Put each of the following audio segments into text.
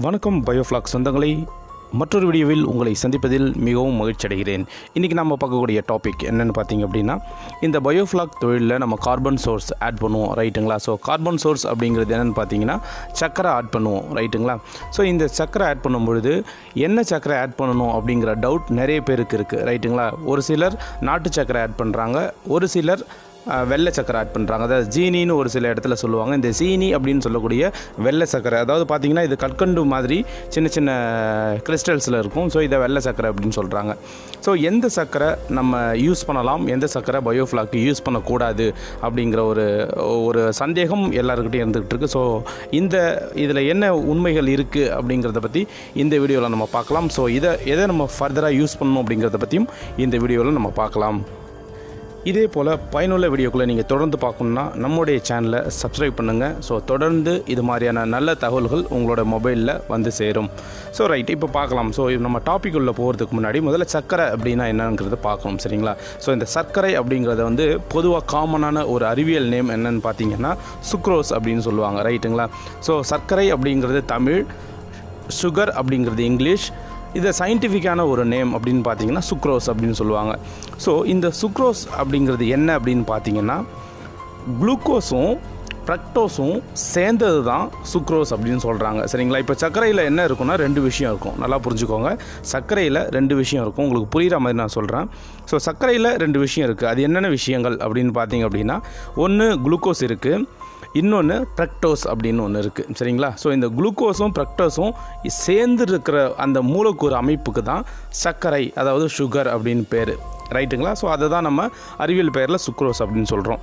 வணக்கம் பயோஃப்ளாக் சொந்தங்களை மற்றொரு வீடியோவில் உங்களை சந்திப்பதில் மிகவும் மகிழ்ச்சி அடைகிறேன் இன்றைக்கி நம்ம பார்க்கக்கூடிய டாபிக் என்னென்னு பார்த்தீங்க அப்படின்னா இந்த பயோஃப்ளாக் தொழிலில் நம்ம கார்பன் சோர்ஸ் ஆட் பண்ணுவோம் ரைட்டுங்களா ஸோ கார்பன் சோர்ஸ் அப்படிங்கிறது என்னென்னு பார்த்தீங்கன்னா சக்கரை ஆட் பண்ணுவோம் ரைட்டுங்களா ஸோ இந்த சக்கரை ஆட் பண்ணும்பொழுது என்ன சக்கரை ஆட் பண்ணணும் அப்படிங்கிற டவுட் நிறைய பேருக்கு இருக்குது ரைட்டுங்களா ஒரு சிலர் நாட்டு சக்கரை ஆட் பண்ணுறாங்க ஒரு சிலர் அஹ், வெள்ளை சக்கரை ஆட் பண்ணுறாங்க அதாவது ஜீனின்னு ஒரு சில இடத்துல சொல்லுவாங்க இந்த சீனி அப்படின்னு சொல்லக்கூடிய வெள்ளை சக்கரை அதாவது பார்த்தீங்கன்னா இது கற்கண்டு மாதிரி சின்ன சின்ன கிறிஸ்டல்ஸில் இருக்கும் ஸோ இதை வெள்ளை சக்கரை அப்படின்னு சொல்கிறாங்க ஸோ எந்த சக்கரை நம்ம யூஸ் பண்ணலாம் எந்த சக்கரை பயோஃப்ளாக்கு யூஸ் பண்ணக்கூடாது அப்படிங்கிற ஒரு ஒரு சந்தேகம் எல்லாருக்கிட்டையும் இருந்துகிட்டு இருக்கு ஸோ இந்த இதில் என்ன உண்மைகள் இருக்குது அப்படிங்கிறத பற்றி இந்த வீடியோவில் நம்ம பார்க்கலாம் ஸோ இதை எதை நம்ம ஃபர்தராக யூஸ் பண்ணணும் அப்படிங்கிறத பற்றியும் இந்த வீடியோவில் நம்ம பார்க்கலாம் இதே போல் பயனுள்ள வீடியோக்களை நீங்கள் தொடர்ந்து பார்க்கணுன்னா நம்முடைய சேனலை சப்ஸ்கிரைப் பண்ணுங்கள் ஸோ தொடர்ந்து இது மாதிரியான நல்ல தகவல்கள் உங்களோட மொபைலில் வந்து சேரும் ஸோ ரைட் இப்போ பார்க்கலாம் ஸோ நம்ம டாபிக் உள்ள போகிறதுக்கு முன்னாடி முதல்ல சர்க்கரை அப்படின்னா என்னங்கிறத பார்க்கணும் சரிங்களா ஸோ இந்த சர்க்கரை அப்படிங்கிறத வந்து பொதுவாக காமனான ஒரு அறிவியல் நேம் என்னன்னு பார்த்தீங்கன்னா சுக்ரோஸ் அப்படின்னு சொல்லுவாங்க ரைட்டுங்களா ஸோ சர்க்கரை அப்படிங்கிறது தமிழ் சுகர் அப்படிங்கிறது இங்கிலீஷ் இதை சயின்டிஃபிக்கான ஒரு நேம் அப்படின்னு பார்த்தீங்கன்னா சுக்ரோஸ் அப்படின்னு சொல்லுவாங்க ஸோ இந்த சுக்ரோஸ் அப்படிங்கிறது என்ன அப்படின்னு பார்த்தீங்கன்னா குளுக்கோஸும் ஃப்ரக்டோஸும் சேர்ந்தது தான் சுக்ரோஸ் அப்படின்னு சொல்கிறாங்க சரிங்களா இப்போ சர்க்கரையில் என்ன இருக்குன்னா ரெண்டு விஷயம் இருக்கும் நல்லா புரிஞ்சுக்கோங்க சர்க்கரையில் ரெண்டு விஷயம் இருக்கும் உங்களுக்கு புரிகிற மாதிரி நான் சொல்கிறேன் ஸோ சர்க்கரையில் ரெண்டு விஷயம் இருக்குது அது என்னென்ன விஷயங்கள் அப்படின்னு பார்த்தீங்க அப்படின்னா ஒன்று குளுக்கோஸ் இருக்குது இன்னொன்று பிரக்டோஸ் அப்படின்னு ஒன்று இருக்குது சரிங்களா ஸோ இந்த குளுக்கோஸும் பிரக்டோஸும் சேர்ந்து இருக்கிற அந்த மூலக்கூறு அமைப்புக்கு தான் சர்க்கரை அதாவது சுகர் அப்படின்னு பேர் ரைட்டுங்களா ஸோ அதை தான் நம்ம அறிவியல் பெயரில் சுக்ரோஸ் அப்படின்னு சொல்கிறோம்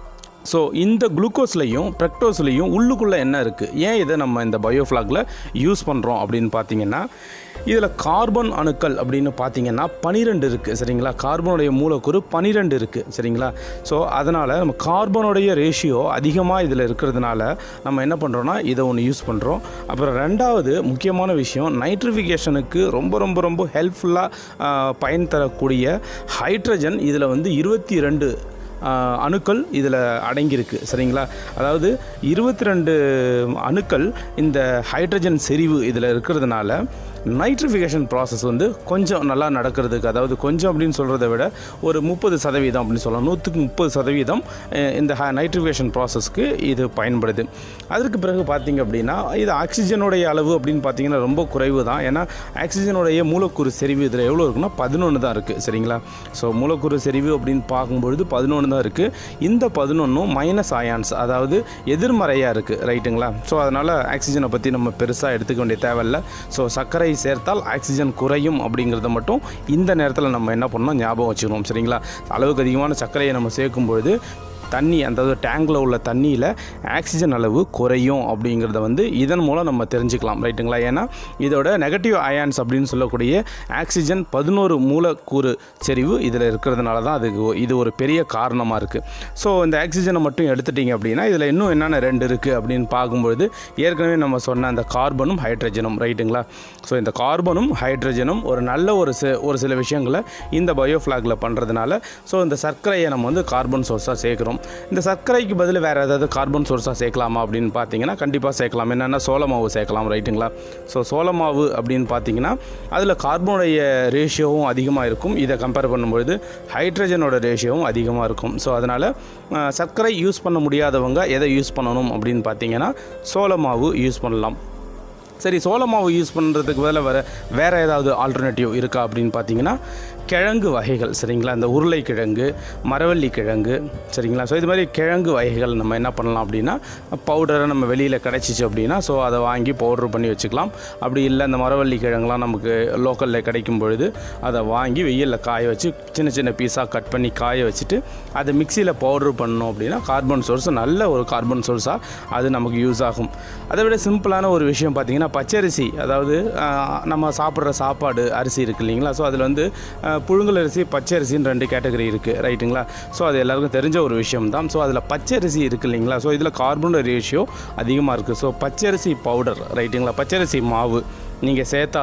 ஸோ இந்த குளுக்கோஸ்லையும் பிரக்டோஸ்லையும் உள்ளுக்குள்ளே என்ன இருக்குது ஏன் இதை நம்ம இந்த பயோஃப்ளாகில் யூஸ் பண்ணுறோம் அப்படின்னு பார்த்தீங்கன்னா இதில் கார்பன் அணுக்கள் அப்படின்னு பார்த்தீங்கன்னா பனிரெண்டு இருக்குது சரிங்களா கார்பனுடைய மூலக்கூறு பனிரெண்டு இருக்குது சரிங்களா ஸோ அதனால் நம்ம கார்பனுடைய ரேஷியோ அதிகமாக இதில் இருக்கிறதுனால நம்ம என்ன பண்ணுறோன்னா இதை ஒன்று யூஸ் பண்ணுறோம் அப்புறம் ரெண்டாவது முக்கியமான விஷயம் நைட்ரிஃபிகேஷனுக்கு ரொம்ப ரொம்ப ரொம்ப ஹெல்ப்ஃபுல்லாக பயன் தரக்கூடிய ஹைட்ரஜன் இதில் வந்து இருபத்தி ரெண்டு ஆஹ் அணுக்கள் இதில் அடங்கியிருக்கு சரிங்களா அதாவது இருபத்தி ரெண்டு அணுக்கள் இந்த ஹைட்ரஜன் செறிவு இதில் இருக்கிறதுனால நைட்ரிஃபிகேஷன் ப்ராசஸ் வந்து கொஞ்சம் நல்லா நடக்கிறதுக்கு அதாவது கொஞ்சம் அப்படின்னு சொல்கிறத விட ஒரு முப்பது சதவீதம் அப்படின்னு சொல்லலாம் நூற்றுக்கு முப்பது சதவீதம் அஹ் இந்த நைட்ரிஃபிகேஷன் ப்ராசஸ்க்கு இது பயன்படுது அதற்கு பிறகு பார்த்தீங்க அப்படின்னா இது ஆக்சிஜனுடைய அளவு அப்படின்னு பார்த்தீங்கன்னா ரொம்ப குறைவு தான் ஏன்னா ஆக்சிஜனுடைய மூலக்கூறு செறிவு இதில் எவ்வளோ இருக்குன்னா பதினொன்று தான் இருக்குது சரிங்களா ஸோ மூலக்கூறு செறிவு அப்படின்னு பார்க்கும்பொழுது பதினொன்று தான் இருக்குது இந்த பதினொன்றும் மைனஸ் அயான்ஸ் அதாவது எதிர்மறையாக இருக்குது ரைட்டுங்களா ஸோ அதனால் ஆக்சிஜனை பற்றி நம்ம பெருசாக எடுத்துக்க வேண்டிய தேவையில்லை ஸோ சர்க்கரை சேர்த்தால் ஆக்சிஜன் குறையும் அப்படிங்கிறத மட்டும் இந்த நேரத்தில் நம்ம என்ன பண்ணணும் ஞாபகம் வச்சுக்கணும் சரிங்களா அளவுக்கு அதிகமான சர்க்கரையை நம்ம சேர்க்கும் பொழுது தண்ணி அந்த டேங்கில் உள்ள தண்ணியில் ஆக்சிஜன் அளவு குறையும் அப்படிங்கிறத வந்து இதன் மூலம் நம்ம தெரிஞ்சுக்கலாம் ரைட்டுங்களா ஏன்னா இதோட நெகட்டிவ் அயான்ஸ் அப்படின்னு சொல்லக்கூடிய ஆக்சிஜன் பதினோரு மூலக்கூறு செறிவு இதில் இருக்கிறதுனால தான் அதுக்கு ஒ- இது ஒரு பெரிய காரணமாக இருக்குது ஸோ இந்த ஆக்சிஜனை மட்டும் எடுத்துட்டிங்க அப்படின்னா இதில் இன்னும் என்னென்ன ரெண்டு இருக்குது அப்படின்னு பார்க்கும்பொழுது ஏற்கனவே நம்ம சொன்ன அந்த கார்பனும் ஹைட்ரஜனும் ரைட்டுங்களா ஸோ இந்த கார்பனும் ஹைட்ரஜனும் ஒரு நல்ல ஒரு சி ஒரு சில விஷயங்களை இந்த பயோஃப்ளாகில் பண்ணுறதுனால ஸோ இந்த சர்க்கரையை நம்ம வந்து கார்பன் சோர்ஸாக சேர்க்குறோம் இந்த சர்க்கரைக்கு பதில் வேறு ஏதாவது கார்பன் சோர்ஸாக சேர்க்கலாமா அப்படின்னு பார்த்தீங்கன்னா கண்டிப்பாக சேர்க்கலாம் என்னென்னா சோள மாவு சேர்க்கலாம் ரைட்டுங்களா ஸோ சோள மாவு அப்படின்னு பார்த்தீங்கன்னா அதில் கார்பனுடைய ரேஷியோவும் அதிகமாக இருக்கும் இதை கம்பேர் பண்ணும்பொழுது ஹைட்ரஜனோட ரேஷியோவும் அதிகமாக இருக்கும் ஸோ அதனால் சர்க்கரை யூஸ் பண்ண முடியாதவங்க எதை யூஸ் பண்ணணும் அப்படின்னு பார்த்தீங்கன்னா சோள மாவு யூஸ் பண்ணலாம் சரி சோள மாவு யூஸ் பண்ணுறதுக்கு பதிலாக வேறு வேறு ஏதாவது ஆல்டர்னேட்டிவ் இருக்கா அப்படின்னு பார்த்தீங்கன்னா கிழங்கு வகைகள் சரிங்களா இந்த உருளைக்கிழங்கு மரவள்ளி கிழங்கு சரிங்களா ஸோ இது மாதிரி கிழங்கு வகைகள் நம்ம என்ன பண்ணலாம் அப்படின்னா பவுடரை நம்ம வெளியில் கிடச்சிச்சு அப்படின்னா ஸோ அதை வாங்கி பவுட்ரு பண்ணி வச்சுக்கலாம் அப்படி இல்லை இந்த மரவள்ளி கிழங்குலாம் நமக்கு லோக்கலில் கிடைக்கும் பொழுது அதை வாங்கி வெயிலில் காய வச்சு சின்ன சின்ன பீஸாக கட் பண்ணி காய வச்சுட்டு அதை மிக்சியில் பவுட்ரு பண்ணோம் அப்படின்னா கார்பன் சோர்ஸ் நல்ல ஒரு கார்பன் சோர்ஸாக அது நமக்கு யூஸ் ஆகும் அதை விட சிம்பிளான ஒரு விஷயம் பார்த்தீங்கன்னா பச்சரிசி அதாவது ஆஹ், நம்ம சாப்பிட்ற சாப்பாடு அரிசி இருக்கு இல்லைங்களா ஸோ அதில் வந்து ஆஹ், புழுங்கல் அரிசி பச்சரிசின்னு ரெண்டு கேட்டகரி இருக்குது ரைட்டுங்களா ஸோ அது எல்லாருக்கும் தெரிஞ்ச ஒரு விஷயம் தான் ஸோ அதில் பச்சரிசி இருக்குது இல்லைங்களா ஸோ இதில் கார்பன் ரேஷியோ அதிகமாக இருக்குது ஸோ பச்சரிசி பவுடர் ரைட்டுங்களா பச்சரிசி மாவு நீங்கள் சேர்த்தாலும்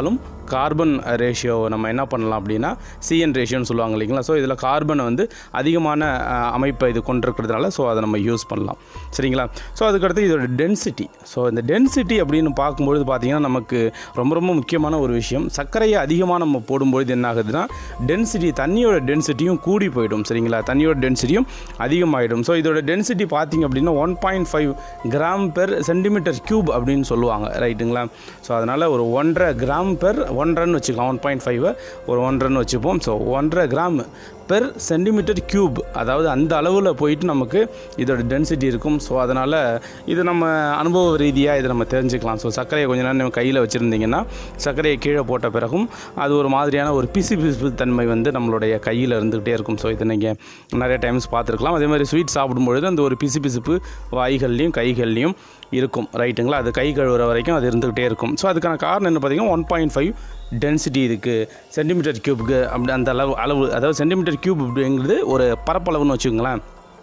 கார்பன் ரேஷியோ நம்ம என்ன பண்ணலாம் அப்படின்னா சிஎன் ரேஷியோன்னு சொல்லுவாங்க இல்லைங்களா ஸோ இதில் கார்பனை வந்து அதிகமான அஹ், அமைப்பை இது கொண்டிருக்கிறதுனால ஸோ அதை நம்ம யூஸ் பண்ணலாம் சரிங்களா ஸோ அதுக்கடுத்து இதோட டென்சிட்டி ஸோ இந்த டென்சிட்டி அப்படின்னு பார்க்கும்பொழுது பார்த்திங்கன்னா நமக்கு ரொம்ப ரொம்ப முக்கியமான ஒரு விஷயம் சர்க்கரையை அதிகமாக நம்ம போடும்பொழுது என்ன ஆகுதுன்னா டென்சிட்டி தண்ணியோட டென்சிட்டியும் கூடி போயிடும் சரிங்களா தண்ணியோட டென்சிட்டியும் அதிகமாகிடும் ஸோ இதோட டென்சிட்டி பார்த்திங்க அப்படின்னா one point five gram per centimetre cube அப்படின்னு சொல்லுவாங்க ரைட்டுங்களா ஸோ அதனால் ஒரு ஒன்றரை கிராம் பெர் ஒன்றரைன்னு வச்சுக்கலாம் ஒன் பாயிண்ட் ஃபைவ் ஒரு ஒன்றரைன்னு வச்சுப்போம் ஸோ ஒன்றரை கிராம் பெர் சென்டிமீட்டர் க்யூப் அதாவது அந்த அளவில் போயிட்டு நமக்கு இதோட டென்சிட்டி இருக்கும் ஸோ அதனால் இது நம்ம அனுபவ ரீதியாக இதை நம்ம தெரிஞ்சுக்கலாம் ஸோ சர்க்கரையை கொஞ்ச நேரம் நம்ம கையில் வச்சுருந்தீங்கன்னா சர்க்கரையை கீழே போட்ட பிறகும் அது ஒரு மாதிரியான ஒரு பிசு பிசு தன்மை வந்து நம்மளுடைய கையில் இருந்துக்கிட்டே இருக்கும் ஸோ இதை நீங்கள் நிறைய டைம்ஸ் பார்த்துருக்கலாம் அதே மாதிரி ஸ்வீட் சாப்பிடும்பொழுது அந்த ஒரு பிசு பிசுப்பு வாய்கள்லையும் கைகள்லையும் இருக்கும் ரைட்டுங்களா அது கை கழுவுற வரைக்கும் அது இருந்துக்கிட்டே இருக்கும் ஸோ அதுக்கான காரணம் என்ன பார்த்தீங்கன்னா ஒன் பாயிண்ட் ஃபைவ் டென்சிட்டி இருக்குது சென்டிமீட்டர் க்யூபுக்கு அப்படி அந்த அளவு அளவு அதாவது சென்டிமீட்டர் க்யூப் அப்படிங்கிறது ஒரு பரப்பளவுன்னு வச்சுக்கோங்களேன்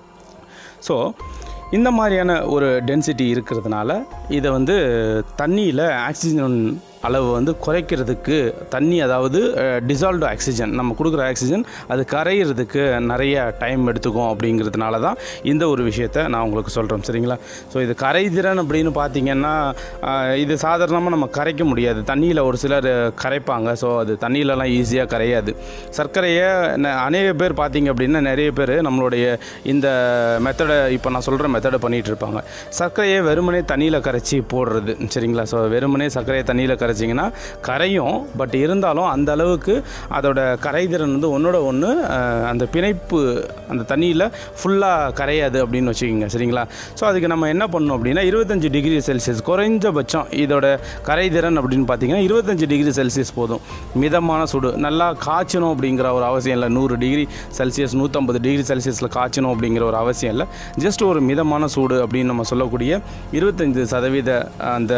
ஸோ இந்த மாதிரியான ஒரு டென்சிட்டி இருக்கிறதுனால இதை வந்து தண்ணியில் ஆக்சிஜன் அளவு வந்து குறைக்கிறதுக்கு தண்ணி அதாவது டிசால்வ்டு ஆக்சிஜன் நம்ம கொடுக்குற ஆக்சிஜன் அது கரையிறதுக்கு நிறைய டைம் எடுத்துக்கும் அப்படிங்கிறதுனால தான் இந்த ஒரு விஷயத்தை நான் உங்களுக்கு சொல்கிறேன் சரிங்களா ஸோ இது கரைதிறன் அப்படின்னு பார்த்தீங்கன்னா அஹ், இது சாதாரணமாக நம்ம கரைக்க முடியாது தண்ணியில் ஒரு சிலர் கரைப்பாங்க ஸோ அது தண்ணியிலலாம் ஈஸியாக கரையாது சர்க்கரையை ந- அநேக பேர் பார்த்தீங்க அப்படின்னா நிறைய பேர் நம்மளுடைய இந்த மெத்தடை இப்போ நான் சொல்கிற மெத்தடை பண்ணிகிட்டு இருப்பாங்க சர்க்கரையை வெறுமனே தண்ணியில் கரைச்சி போடுறது சரிங்களா ஸோ வெறுமனே சர்க்கரையை தண்ணியில் கரைச்சிங்கன்னா கரையும் பட் இருந்தாலும் அந்த அளவுக்கு அதோட கரைதிறன் வந்து ஒன்றோட ஒன்று அந்த பிணைப்பு அந்த தண்ணியில் ஃபுல்லாக கரையாது அப்படின்னு வச்சுக்கோங்க சரிங்களா ஸோ அதுக்கு நம்ம என்ன பண்ணணும் அப்படின்னா இருபத்தஞ்சு டிகிரி செல்சியஸ் குறைஞ்சபட்சம் இதோட கரைதிறன் அப்படின்னு பார்த்தீங்கன்னா இருபத்தஞ்சு டிகிரி செல்சியஸ் போதும் மிதமான சுடு நல்லா காய்ச்சணும் அப்படிங்கிற ஒரு அவசியம் இல்லை நூறு டிகிரி செல்சியஸ் நூற்றம்பது டிகிரி செல்சியஸில் காய்ச்சணும் அப்படிங்கிற ஒரு அவசியம் இல்லை ஜஸ்ட் ஒரு மிதமான சூடு அப்படின்னு நம்ம சொல்லக்கூடிய இருபத்தஞ்சு சதவீத அந்த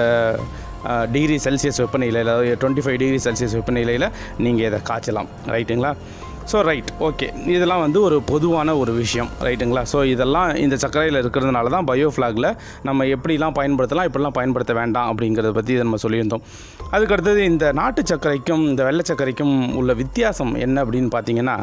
டிகிரி செல்சியஸ் வெப்பநிலையில் அதாவது டுவெண்ட்டி ஃபைவ் டிகிரி செல்சியஸ் வெப்பநிலையில் நீங்கள் இதை காய்ச்சலாம் ரைட்டுங்களா ஸோ ரைட் ஓகே இதெல்லாம் வந்து ஒரு பொதுவான ஒரு விஷயம் ரைட்டுங்களா ஸோ இதெல்லாம் இந்த சர்க்கரையில் இருக்கிறதுனால தான் பயோஃப்ளாகில் நம்ம எப்படிலாம் பயன்படுத்தலாம் எப்படிலாம் பயன்படுத்த வேண்டாம் அப்படிங்கிறத பற்றி நம்ம சொல்லியிருந்தோம் அதுக்கடுத்தது இந்த நாட்டு சர்க்கரைக்கும் இந்த வெள்ளை சர்க்கரைக்கும் உள்ள வித்தியாசம் என்ன அப்படின்னு பார்த்தீங்கன்னா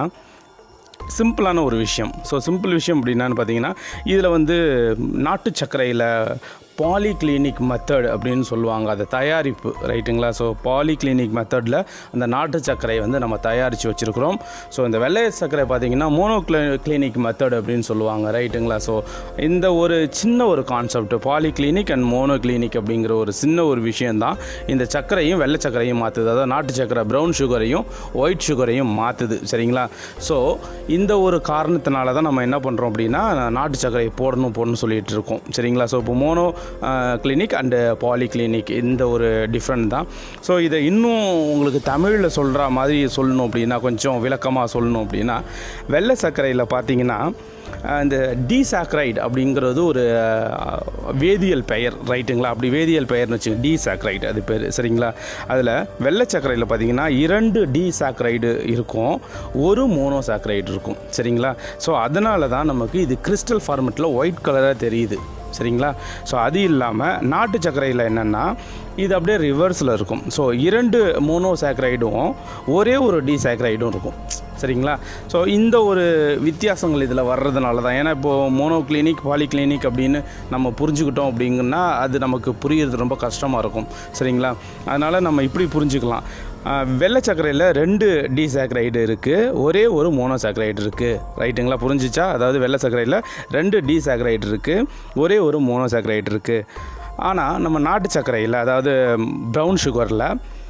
சிம்பிளான ஒரு விஷயம் ஸோ சிம்பிள் விஷயம் அப்படின்னான்னு பார்த்தீங்கன்னா இதில் வந்து நாட்டு சர்க்கரையில் பாலிகிளினிக் மெத்தட் அப்படின்னு சொல்லுவாங்க அதை தயாரிப்பு ரைட்டுங்களா ஸோ பாலிகிளினிக் மெத்தடில் அந்த நாட்டு சர்க்கரையை வந்து நம்ம தயாரித்து வச்சுருக்கிறோம் ஸோ இந்த வெள்ளை சர்க்கரை பார்த்தீங்கன்னா மோனோ கிளினிக் மெத்தட் அப்படின்னு சொல்லுவாங்க ரைட்டுங்களா ஸோ இந்த ஒரு சின்ன ஒரு concept polyclinic and mono clinic அப்படிங்கிற ஒரு சின்ன ஒரு விஷயந்தான் இந்த சர்க்கரையும் வெள்ளை சர்க்கரையும் மாற்றுது அதாவது நாட்டு சர்க்கரை ப்ரௌன் சுகரையும் ஒயிட் சுகரையும் மாற்றுது சரிங்களா ஸோ இந்த ஒரு காரணத்தினால தான் நம்ம என்ன பண்ணுறோம் அப்படின்னா நாட்டு சர்க்கரை போடணும் போடணும்னு சொல்லிட்டு இருக்கோம் சரிங்களா ஸோ இப்போ mono clinic and poly clinic இந்த ஒரு டிஃப்ரெண்ட் தான் ஸோ இதை இன்னும் உங்களுக்கு தமிழில் சொல்கிற மாதிரி சொல்லணும் அப்படின்னா கொஞ்சம் விளக்கமாக சொல்லணும் அப்படின்னா வெள்ளை சர்க்கரையில் பார்த்தீங்கன்னா அஹ், இந்த டிசாக்ரைட் அப்படிங்கிறது ஒரு அஹ், வேதியியல் பெயர் ரைட்டுங்களா அப்படி வேதியியல் பெயர்னு வச்சுங்க டிசாக்ரைட் அது பேர் சரிங்களா அதில் வெள்ளை சர்க்கரையில் பார்த்தீங்கன்னா இரண்டு டிசாக்ரைடு இருக்கும் ஒரு மோனோசாக்ரைடு இருக்கும் சரிங்களா ஸோ அதனால தான் நமக்கு இது கிறிஸ்டல் ஃபார்மெட்டில் ஒயிட் கலராக தெரியுது சரிங்களா ஸோ அது இல்லாமல் நாட்டு சர்க்கரையில் என்னென்னா இது அப்படியே ரிவர்ஸில் இருக்கும் ஸோ இரண்டு மோனோசாக்ரைடும் ஒரே ஒரு டிசாக்ரைடும் இருக்கும் சரிங்களா ஸோ இந்த ஒரு வித்தியாசங்கள் இதில் வர்றதுனால தான் ஏன்னா இப்போது மோனோ கிளினிக் பாலி கிளினிக் அப்படின்னு நம்ம புரிஞ்சுக்கிட்டோம் அப்படிங்கன்னா அது நமக்கு புரியுறது ரொம்ப கஷ்டமாக இருக்கும் சரிங்களா அதனால் நம்ம இப்படி புரிஞ்சுக்கலாம் ஆஹ், வெள்ளை சர்க்கரையில் ரெண்டு டிசாக்ரைடு இருக்குது ஒரே ஒரு மோனோசாக்ரைடு இருக்குது ரைட்டுங்களா புரிஞ்சிச்சா அதாவது வெள்ளை சர்க்கரையில் ரெண்டு டிசாக்ரைடு இருக்குது ஒரே ஒரு மோனோசாக்ரைடு இருக்குது ஆனால் நம்ம நாட்டு சர்க்கரையில் அதாவது ப்ரௌன் சுகரில்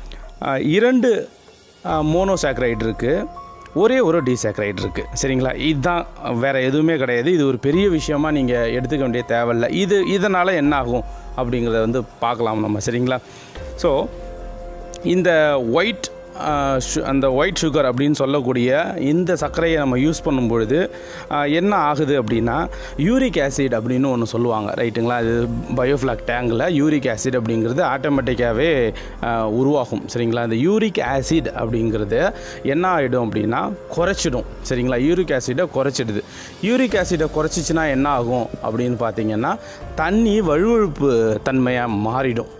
இரண்டு மோனோசாக்ரைடு இருக்குது ஒரே ஒரு டிசாக்ரைடு இருக்குது சரிங்களா இதுதான் வேறு எதுவுமே கிடையாது இது ஒரு பெரிய விஷயமா நீங்கள் எடுத்துக்க வேண்டிய தேவையில்லை இது இதனால் என்ன ஆகும் அப்படிங்கிறத வந்து பார்க்கலாம் நம்ம சரிங்களா ஸோ இந்த ஒயிட் அந்த ஒயிட் சுகர் அப்படின்னு சொல்லக்கூடிய இந்த சர்க்கரையை நம்ம யூஸ் பண்ணும் பொழுது ஆஹ், என்ன ஆகுது அப்படின்னா யூரிக் ஆசிட் அப்படின்னு ஒன்று சொல்லுவாங்க ரைட்டுங்களா அது பயோஃப்ளாக் டேங்கில் யூரிக் ஆசிட் அப்படிங்கிறது ஆட்டோமேட்டிக்காகவே உருவாகும் சரிங்களா இந்த யூரிக் ஆசிட் அப்படிங்கிறது என்ன ஆகிடும் அப்படின்னா குறைச்சிடும் சரிங்களா யூரிக் ஆசிடை குறைச்சிடுது யூரிக் ஆசிடை குறைச்சிச்சின்னா என்ன ஆகும் அப்படின்னு பார்த்தீங்கன்னா தண்ணி வழுவழுப்பு தன்மையாக மாறிடும்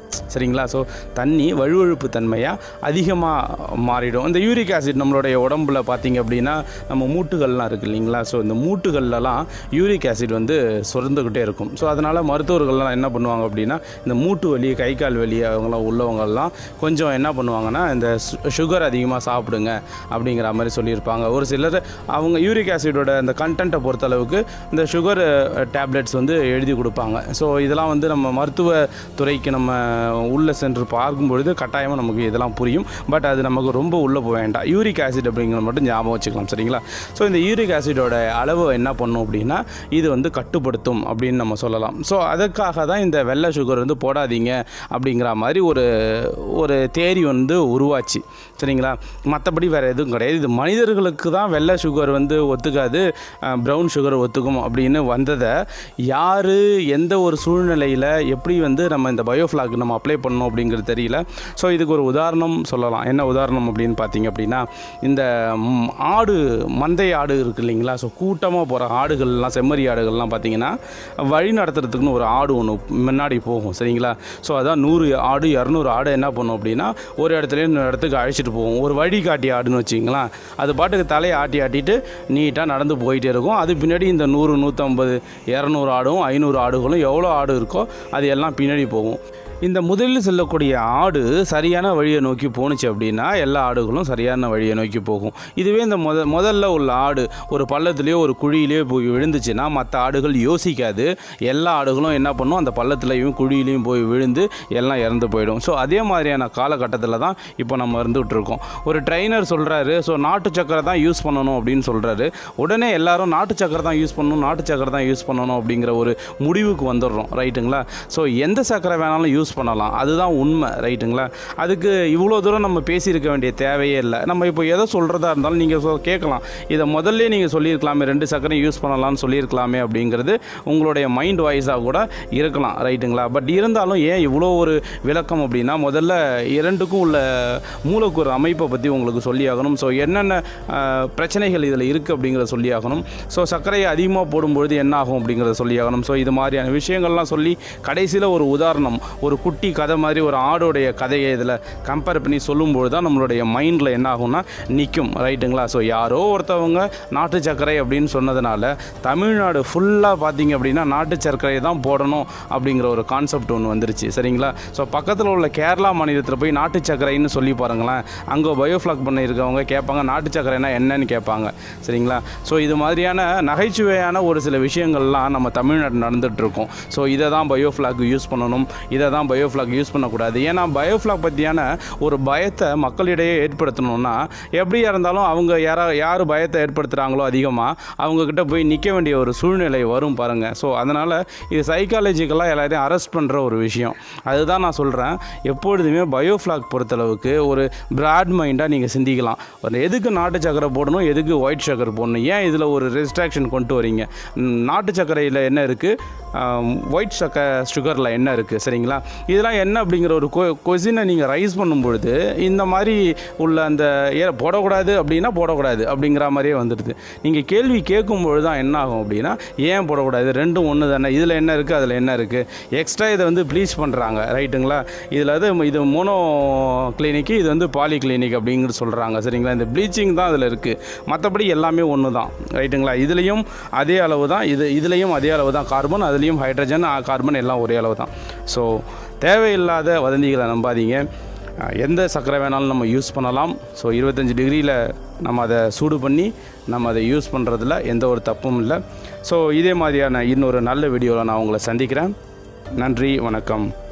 சரிங்களா ஸோ தண்ணி வழுவழுப்பு தன்மையாக அதிகமாக மாறிடும் இந்த யூரிக் ஆசிட் நம்மளுடைய உடம்புல பார்த்தீங்க அப்படின்னா நம்ம மூட்டுகள்லாம் இருக்குது இல்லைங்களா ஸோ இந்த மூட்டுகள்லலாம் யூரிக் ஆசிட் வந்து சுரந்துக்கிட்டே இருக்கும் ஸோ அதனால் மருத்துவர்கள்லாம் என்ன பண்ணுவாங்க அப்படின்னா இந்த மூட்டு வலி கை கால் வலி அவங்களாம் உள்ளவங்கெல்லாம் கொஞ்சம் என்ன பண்ணுவாங்கன்னா இந்த சுகர் அதிகமாக சாப்பிடுங்க அப்படிங்கிற மாதிரி சொல்லியிருப்பாங்க ஒரு சிலர் அவங்க யூரிக் ஆசிடோட அந்த கண்டென்ட்டை பொறுத்தளவுக்கு இந்த சுகர் டேப்லெட்ஸ் வந்து எழுதி கொடுப்பாங்க ஸோ இதெல்லாம் வந்து நம்ம மருத்துவ துறைக்கு நம்ம உள்ளே சென்று பார்க்கும்பொழுது கட்டாயமாக நமக்கு இதெல்லாம் புரியும் பட் அது நமக்கு ரொம்ப உள்ளே போக வேண்டாம் யூரிக் ஆசிட் அப்படிங்கிறத மட்டும் ஞாபகம் வச்சுக்கலாம் சரிங்களா ஸோ இந்த யூரிக் ஆசிடோட அளவு என்ன பண்ணும் அப்படின்னா இது வந்து கட்டுப்படுத்தும் அப்படின்னு நம்ம சொல்லலாம் ஸோ அதுக்காக தான் இந்த வெள்ளை சுகர் வந்து போடாதீங்க அப்படிங்கிற மாதிரி ஒரு ஒரு தேரி வந்து உருவாச்சு சரிங்களா மற்றபடி வேறு எதுவும் கிடையாது இது மனிதர்களுக்கு தான் வெள்ளை சுகர் வந்து ஒத்துக்காது ப்ரௌன் சுகர் ஒத்துக்கும் அப்படின்னு வந்ததை யார் எந்த ஒரு சூழ்நிலையில் எப்படி வந்து நம்ம இந்த பயோஃப்ளாக் நம்ம அப்ளை பண்ணோம் அப்படிங்கிறது தெரியல ஸோ இதுக்கு ஒரு உதாரணம் சொல்லலாம் என்ன உதாரணம் அப்படின்னு பார்த்தீங்க அப்படின்னா இந்த ம், ஆடு மந்தை ஆடு இருக்குது இல்லைங்களா ஸோ கூட்டமாக போகிற ஆடுகள்லாம் செம்மறி ஆடுகள்லாம் பார்த்தீங்கன்னா வழி நடத்துறதுக்குன்னு ஒரு ஆடு ஒன்று முன்னாடி போகும் சரிங்களா ஸோ அதான் நூறு ஆடு இரநூறு ஆடு என்ன பண்ணும் அப்படின்னா ஒரு இடத்துல இன்னொரு இடத்துக்கு அழைச்சிட்டு போகும் ஒரு வழிகாட்டி ஆடுன்னு வச்சிங்களேன் அது பாட்டுக்கு தலையை ஆட்டி ஆட்டிட்டு நீட்டாக நடந்து போயிட்டே இருக்கும் அது பின்னாடி இந்த நூறு நூற்றம்பது இரநூறு ஆடும் ஐநூறு ஆடுகளும் எவ்வளோ ஆடு இருக்கோ அது எல்லாம் பின்னாடி போகும் இந்த முதலில் செல்லக்கூடிய ஆடு சரியான வழியை நோக்கி போணுச்சு அப்படின்னா எல்லா ஆடுகளும் சரியான வழியை நோக்கி போகும் இதுவே இந்த முத முதல்ல உள்ள ஆடு ஒரு பள்ளத்துலேயோ ஒரு குழியிலையோ போய் விழுந்துச்சுன்னா மற்ற ஆடுகள் யோசிக்காது எல்லா ஆடுகளும் என்ன பண்ணும் அந்த பள்ளத்துலையும் குழியிலையும் போய் விழுந்து எல்லாம் இறந்து போயிடும் ஸோ அதே மாதிரியான காலகட்டத்தில் தான் இப்போ நம்ம இருந்துகிட்டு இருக்கோம் ஒரு ட்ரைனர் சொல்கிறாரு ஸோ நாட்டு சக்கரை தான் யூஸ் பண்ணணும் அப்படின்னு சொல்கிறாரு உடனே எல்லாரும் நாட்டு சக்கரை தான் யூஸ் பண்ணணும் நாட்டு சக்கரை தான் யூஸ் பண்ணணும் அப்படிங்கிற ஒரு முடிவுக்கு வந்துடுறோம் ரைட்டுங்களா ஸோ எந்த சக்கரை வேணாலும் யூஸ் பண்ணலாம் அதுதான் உண்மை ரைட்டுங்களா அதுக்கு இவ்வளோ தூரம் நம்ம பேசியிருக்க வேண்டிய தேவையே இல்லை நம்ம இப்போ எதை சொல்கிறதா இருந்தாலும் நீங்கள் சொ கேட்கலாம் இதை முதல்ல நீங்கள் சொல்லியிருக்கலாமே ரெண்டு சக்கரையும் யூஸ் பண்ணலாம்னு சொல்லியிருக்கலாமே அப்படிங்கிறது உங்களுடைய மைண்ட் வாய்ஸாக கூட இருக்கலாம் ரைட்டுங்களா பட் இருந்தாலும் ஏன் இவ்வளோ ஒரு விளக்கம் அப்படின்னா முதல்ல இரண்டுக்கும் உள்ள மூலக்கூறு அமைப்பை பற்றி உங்களுக்கு சொல்லியாகணும் ஸோ என்னென்ன ஆஹ், பிரச்சனைகள் இதில் இருக்குது அப்படிங்கிறத சொல்லியாகணும் ஸோ சர்க்கரையை அதிகமாக போடும்பொழுது என்ன ஆகும் அப்படிங்கிறத சொல்லியாகணும் ஸோ இது மாதிரியான விஷயங்கள்லாம் சொல்லி கடைசியில் ஒரு உதாரணம் ஒரு குட்டி கதை மாதிரி ஒரு ஆடோடைய கதையை இதில் கம்பேர் பண்ணி சொல்லும்பொழுது தான் நம்மளுடைய மைண்டில் என்ன ஆகும்னா நிற்கும் ரைட்டுங்களா ஸோ யாரோ ஒருத்தவங்க நாட்டு சர்க்கரை அப்படின்னு சொன்னதுனால தமிழ்நாடு ஃபுல்லாக பார்த்தீங்க அப்படின்னா நாட்டு சர்க்கரை தான் போடணும் அப்படிங்கிற ஒரு கான்செப்ட் ஒன்று வந்துருச்சு சரிங்களா ஸோ பக்கத்தில் உள்ள கேரளா மாநிலத்தில் போய் நாட்டு சர்க்கரைன்னு சொல்லி பாருங்களேன் அங்கே பயோஃப்ளாக் பண்ணியிருக்கவங்க கேட்பாங்க நாட்டு சர்க்கரைனா என்னன்னு கேட்பாங்க சரிங்களா ஸோ இது மாதிரியான நகைச்சுவையான ஒரு சில விஷயங்கள்லாம் நம்ம தமிழ்நாடு நடந்துட்டு இருக்கோம் ஸோ இதை தான் பயோஃப்ளாக் யூஸ் பண்ணணும் இதை தான் பயோஃப்ளாக் யூஸ் பண்ணக்கூடாது ஏன்னா பயோஃப்ளாக் பற்றியான ஒரு பயத்தை மக்களிடையே ஏற்படுத்தணும்னா எப்படியா இருந்தாலும் அவங்க யாரா யார் பயத்தை ஏற்படுத்துகிறாங்களோ அதிகமாக அவங்கக்கிட்ட போய் நிற்க வேண்டிய ஒரு சூழ்நிலை வரும் பாருங்கள் ஸோ அதனால் இது சைக்காலஜிக்கலாக எல்லாத்தையும் அரெஸ்ட் பண்ணுற ஒரு விஷயம் அதுதான் நான் சொல்கிறேன் எப்பொழுதுமே பயோஃப்ளாக் பொறுத்தளவுக்கு ஒரு பிராட் மைண்டாக நீங்கள் சிந்திக்கலாம் ஒரு எதுக்கு நாட்டு சக்கரை போடணும் எதுக்கு ஒயிட் சக்கரை போடணும் ஏன் இதில் ஒரு ரெஸ்ட்ராக்ஷன் கொண்டு வரீங்க ம், நாட்டு சர்க்கரையில் என்ன இருக்குது ஒயிட் சக்கரை சுகரில் என்ன இருக்குது சரிங்களா இதெல்லாம் என்ன அப்படிங்கிற ஒரு கொ கொஸ்டினை நீங்கள் ரைஸ் பண்ணும்பொழுது இந்த மாதிரி உள்ள அந்த ஏ போடக்கூடாது அப்படின்னா போடக்கூடாது அப்படிங்கிற மாதிரியே வந்துடுது நீங்கள் கேள்வி கேட்கும்பொழுது தான் என்ன ஆகும் அப்படின்னா ஏன் போடக்கூடாது ரெண்டும் ஒன்று தானே இதில் என்ன இருக்குது அதில் என்ன இருக்குது எக்ஸ்ட்ரா இதை வந்து ப்ளீச் பண்ணுறாங்க ரைட்டுங்களா இதில் வந்து இது மோனோ கிளினிக்கு இது வந்து பாலி கிளினிக் அப்படிங்கிற சொல்கிறாங்க சரிங்களா இந்த ப்ளீச்சிங் தான் அதில் இருக்குது மற்றபடி எல்லாமே ஒன்று தான் ரைட்டுங்களா இதுலேயும் அதே அளவு தான் இது இதுலேயும் அதே அளவு தான் கார்பன் அதுலேயும் ஹைட்ரஜன் கார்பன் எல்லாம் ஒரே அளவு தான் ஸோ தேவையில்லாத வதந்திகளை நம்பாதீங்க அஹ், எந்த சர்க்கரை வேணாலும் நம்ம யூஸ் பண்ணலாம் ஸோ இருபத்தஞ்சி டிகிரியில் நம்ம அதை சூடு பண்ணி நம்ம அதை யூஸ் பண்ணுறதுல எந்த ஒரு தப்பும் இல்லை ஸோ இதே மாதிரியான இன்னொரு நல்ல வீடியோவில் நான் உங்களை சந்திக்கிறேன் நன்றி வணக்கம்